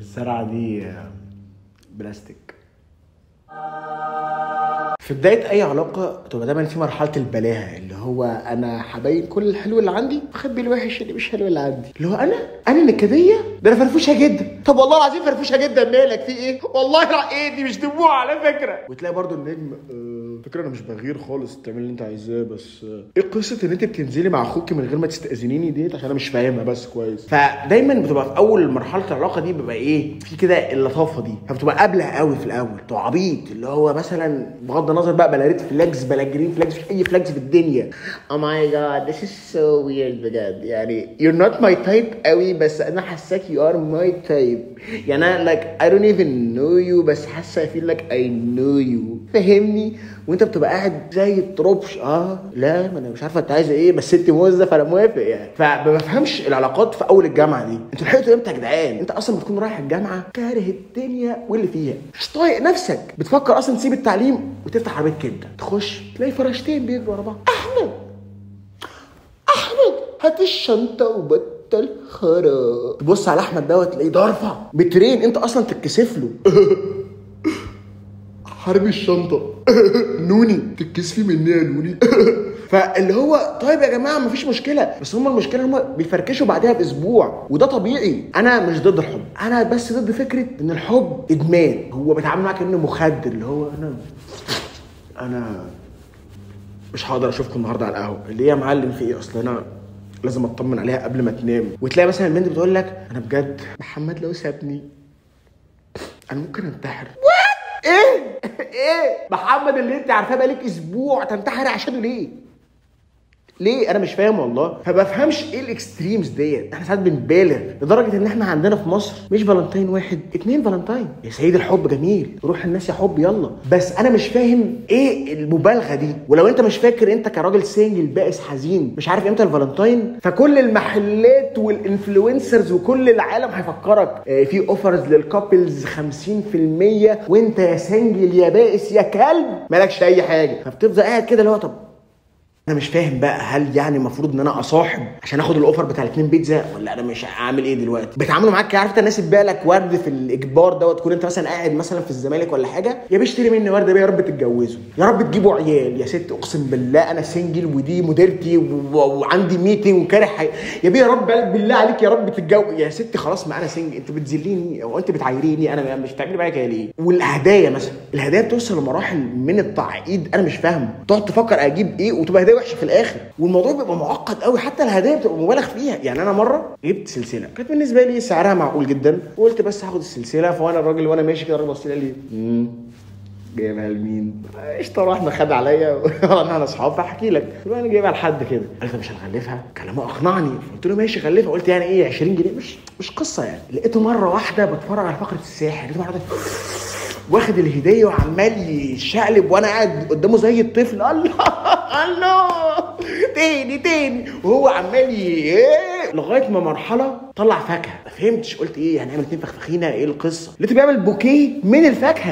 الزرعه دي آه، بلاستيك في بداية أي علاقة بتبقى دايما في مرحلة البلاهة اللي هو أنا هبين كل الحلو اللي عندي وأخبي الوحش اللي مش حلو اللي عندي اللي هو أنا أنا نكدية ده أنا فرفوشة جدا طب والله العظيم فرفوشة جدا مالك في إيه؟ والله لا إيه دي مش دموع على فكرة وتلاقي برضو النجم آه فكرة أنا مش بغير خالص تعمل اللي أنت عايزاه بس آه إيه قصة إن أنت بتنزلي مع أخوك من غير ما تستأذنيني ديت عشان أنا مش فاهمها بس كويس فدايما بتبقى في أول مرحلة العلاقة دي بيبقى إيه في كده اللطافة دي فبتبقى قابلة قوي في الأول بتبقى عبيط اللي هو مثلا بغض النظر بقى بلا ريد فلاجز بلا جرين فلاجز في اي فلاجز في الدنيا oh my god this is so weird بجد يعني you're not my type قوي بس انا حاساك you are my type يعني انا like I don't even know you بس حاسه I feel like I know you فاهمني وانت بتبقى قاعد زي الطربش اه لا ما انا مش عارفه انت عايزه ايه بس انت موزه فانا موافق يعني فما بفهمش العلاقات في اول الجامعه دي انتوا لحقتوا امتى يا جدعان انت اصلا بتكون رايح الجامعه كاره الدنيا واللي فيها مش طايق نفسك بتفكر اصلا تسيب التعليم وتفتح عربيه كبده تخش تلاقي فراشتين بيجروا ورا بعض احمد احمد هات الشنطه وبطل خرا تبص على احمد دوت تلاقيه ضرفه بترين انت اصلا تتكسف له حرب الشنطه نوني تتكسفي مني يا نوني فاللي هو طيب يا جماعه مفيش مشكله بس هم المشكله هم بيفركشوا بعدها باسبوع وده طبيعي انا مش ضد الحب انا بس ضد فكره ان الحب ادمان هو بيتعامل معاك كانه مخدر اللي هو انا انا مش هقدر اشوفكم النهارده على القهوه اللي هي يا معلم في ايه اصل انا لازم اطمن عليها قبل ما تنام وتلاقي مثلا البنت بتقول لك انا بجد محمد لو سابني انا ممكن انتحر ايه ايه محمد اللي انت عارفاه بقالك اسبوع تنتحر عشانه ليه ليه انا مش فاهم والله فبفهمش ايه الاكستريمز ديت احنا ساعات بنبالغ لدرجه ان احنا عندنا في مصر مش فالنتين واحد اتنين فالنتين يا سيدي الحب جميل روح الناس يا حب يلا بس انا مش فاهم ايه المبالغه دي ولو انت مش فاكر انت كراجل سنجل بائس حزين مش عارف امتى الفالنتين فكل المحلات والانفلونسرز وكل العالم هيفكرك آه، في اوفرز للكابلز 50% وانت يا سنجل يا بائس يا كلب مالكش اي حاجه فبتفضل قاعد كده اللي هو طب انا مش فاهم بقى هل يعني المفروض ان انا اصاحب عشان اخد الاوفر بتاع الاثنين بيتزا ولا انا مش هعمل ايه دلوقتي بيتعاملوا معاك عارف انت الناس بتبيع لك ورد في الاجبار دوت تكون انت مثلا قاعد مثلا في الزمالك ولا حاجه يا باشتري مني ورده بيه يا رب تتجوزوا يا رب تجيبوا عيال يا ست اقسم بالله انا سنجل ودي مديرتي و- و- وعندي ميتنج وكاره حي... يا بيه يا رب بالله عليك يا رب تتجوز يا ست خلاص ما انا سنجل انت بتذليني او انت بتعايريني انا مش بتعملي معايا كده ليه والهدايا مثلا الهدايا بتوصل لمراحل من التعقيد انا مش فاهمه تقعد تفكر اجيب ايه وتبقى هدايا وحشه في الاخر والموضوع بيبقى معقد قوي حتى الهدايا بتبقى مبالغ فيها يعني انا مره جبت سلسله كانت بالنسبه لي سعرها معقول جدا وقلت بس هاخد السلسله فوانا الراجل وانا ماشي كده الراجل بص لي قال لي "مم، جايبها لمين؟ قشطه رحنا خد عليا وانا انا اصحاب فاحكي لك قلت له انا جايبها لحد كده قال لي مش هنغلفها كلامه اقنعني قلت له ماشي غلفها قلت يعني ايه 20 جنيه مش مش قصه يعني لقيته مره واحده بتفرج على فقره الساحر لقيته مره واحده واخد الهديه وعمال يشقلب وانا قاعد قدامه زي الطفل الله الله تاني تاني وهو عمال ي- إيه؟ لغايه ما مرحله طلع فاكهه ما فهمتش قلت ايه هنعمل اتنين فخفخينه ايه القصه لقيته بيعمل بوكيه من الفاكهه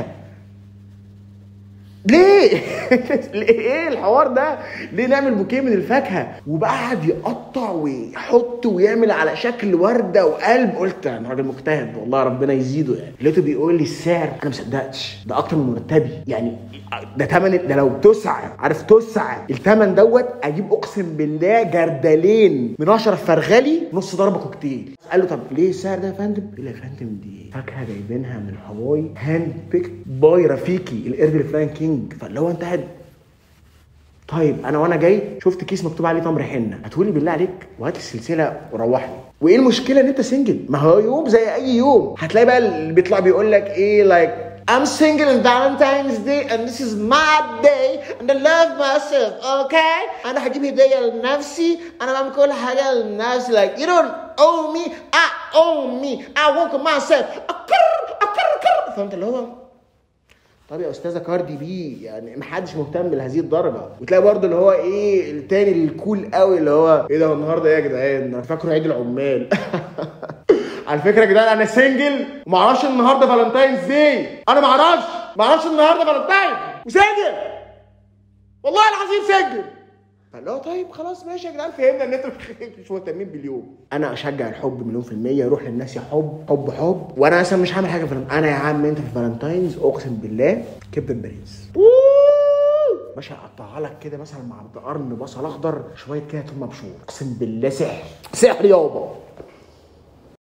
ليه؟ ليه ايه الحوار ده؟ ليه نعمل بوكيه من الفاكهه؟ وبقى قعد يقطع ويحط ويعمل على شكل ورده وقلب قلت انا راجل مجتهد والله ربنا يزيده يعني لقيته بيقول لي السعر انا ما صدقتش ده اكتر من مرتبي يعني ده تمن ده لو تسع عارف تسع التمن دوت اجيب اقسم بالله جردلين من اشرف فرغلي نص ضربه كوكتيل قال له طب ليه السعر ده يا فندم؟ قال له يا فندم دي فاكهه جايبينها من هواي هاند بيك باي رفيقي القرد الفلاين كينج فاللي هو انت قاعد طيب انا وانا جاي شفت كيس مكتوب عليه تمر حنه هتقولي بالله عليك وهات السلسله وروحني وايه المشكله ان انت سنجل ما هو يوم زي اي يوم هتلاقي بقى اللي بيطلع بيقول لك ايه لايك I'm single on Valentine's Day and this is my day and I love myself okay انا هجيب هديه لنفسي انا بعمل كل حاجه لنفسي like you don't owe me I own me I work on myself أكر أكر أكر فهمت اللي هو طب يا استاذه كاردي بي يعني محدش مهتم لهذه الدرجه وتلاقي برضه اللي هو ايه التاني الكول قوي اللي هو ايه ده هو النهارده ايه يا جدعان انا فاكره عيد العمال على فكره يا جدعان انا سنجل وما اعرفش النهارده فالنتاينز داي انا ما اعرفش ما اعرفش النهارده فالنتاين وسنجل والله العظيم سنجل فاللي هو طيب خلاص ماشي يا جدعان فهمنا ان انتوا مش مهتمين باليوم انا اشجع الحب مليون في الميه يروح للناس يا حب حب حب وانا اصلا مش هعمل حاجه في الفالنتين. انا يا عم انت في الفالنتاينز اقسم بالله كبده باريس باشا اقطعها لك كده مثلا مع قرن بصل اخضر شويه كده توم مبشور اقسم بالله سحر سحر يابا